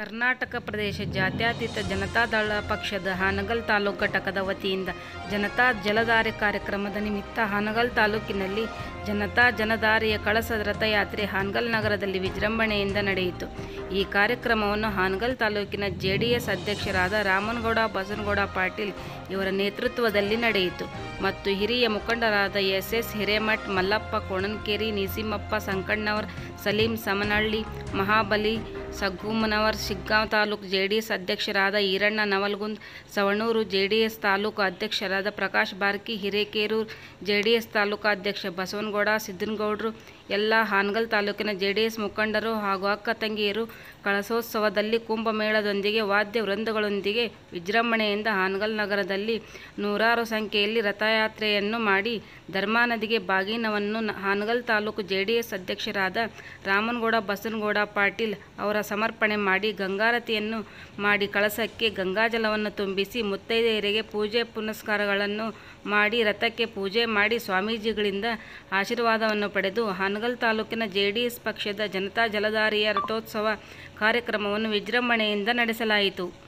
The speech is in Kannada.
ಕರ್ನಾಟಕ ಪ್ರದೇಶ ಜಾತ್ಯತೀತ ಜನತಾದಳ ಪಕ್ಷದ ಹಾನಗಲ್ ತಾಲೂಕು ಘಟಕದ ವತಿಯಿಂದ ಜನತಾ ಜಲಧಾರೆ ಕಾರ್ಯಕ್ರಮದ ನಿಮಿತ್ತ ಹಾನಗಲ್ ತಾಲೂಕಿನಲ್ಲಿ ಜನತಾ ಜನಧಾರೆಯ ಕಳಸ ರಥಯಾತ್ರೆ ಹಾನಗಲ್ ನಗರದಲ್ಲಿ ವಿಜೃಂಭಣೆಯಿಂದ ನಡೆಯಿತು ಈ ಕಾರ್ಯಕ್ರಮವನ್ನು ಹಾನಗಲ್ ತಾಲೂಕಿನ ಜೆಡಿಎಸ್ ಅಧ್ಯಕ್ಷರಾದ ರಾಮನಗೌಡ ಬಸನಗೌಡ ಪಾಟೀಲ್ ಇವರ ನೇತೃತ್ವದಲ್ಲಿ ನಡೆಯಿತು ಮತ್ತು ಹಿರಿಯ ಮುಖಂಡರಾದ S S Hiremath Mallappa Konankeri Nisimappa Sankannavar Saleem Samanahalli Mahabali Saggummanavar Shiggaon taluk JDS ಅಧ್ಯಕ್ಷರಾದ ಈರಣ್ಣ ನವಲ್ಗುಂದ್ ಸವಣೂರು ಜೆಡಿಎಸ್ ತಾಲೂಕು ಅಧ್ಯಕ್ಷರಾದ ಪ್ರಕಾಶ್ ಬಾರ್ಕಿ ಹಿರೇಕೇರೂರು ಜೆಡಿಎಸ್ ತಾಲೂಕು ಅಧ್ಯಕ್ಷ ಬಸವನಗೌಡ ಸಿದ್ದನಗೌಡರು ಎಲ್ಲ ಹಾನಗಲ್ ತಾಲೂಕಿನ ಜೆಡಿಎಸ್ ಮುಖಂಡರು ಹಾಗೂ ಅಕ್ಕ ತಂಗಿಯರು ಕಳಸೋತ್ಸವದಲ್ಲಿ ಕುಂಭಮೇಳದೊಂದಿಗೆ ವಾದ್ಯ ವೃಂದಗಳೊಂದಿಗೆ ವಿಜೃಂಭಣೆಯಿಂದ ಹಾನಗಲ್ ನಗರದಲ್ಲಿ ನೂರಾರು ಸಂಖ್ಯೆಯಲ್ಲಿ ರಥಯಾತ್ರೆಯನ್ನು ಮಾಡಿ ಧರ್ಮಾನದಿಗೆ ಬಾಗಿನವನ್ನು ನ- ಹಾನಗಲ್ ತಾಲೂಕು ಜೆಡಿಎಸ್ ಅಧ್ಯಕ್ಷರಾದ ರಾಮನಗೌಡ ಬಸನಗೌಡ ಪಾಟೀಲ್ ಅವರ ಸಮರ್ಪಣೆ ಮಾಡಿ ಗಂಗಾರತಿಯನ್ನು ಮಾಡಿ ಕಳಸಕ್ಕೆ ಗಂಗಾಜಲವನ್ನು ತುಂಬಿಸಿ ಮುತ್ತೈದೆಯರಿಗೆ ಪೂಜೆ ಪುನಸ್ಕಾರಗಳನ್ನು ಮಾಡಿ ರಥಕ್ಕೆ ಪೂಜೆ ಮಾಡಿ ಸ್ವಾಮೀಜಿಗಳಿಂದ ಆಶೀರ್ವಾದವನ್ನು ಪಡೆದು ಹಾನಗಲ್ ತಾಲೂಕಿನ ಜೆಡಿಎಸ್ ಪಕ್ಷದ ಜನತಾ ಜಲಧಾರಿಯ ರಥೋತ್ಸವ ಕಾರ್ಯಕ್ರಮವನ್ನು ವಿಜೃಂಭಣೆಯಿಂದ ನಡೆಸಲಾಯಿತು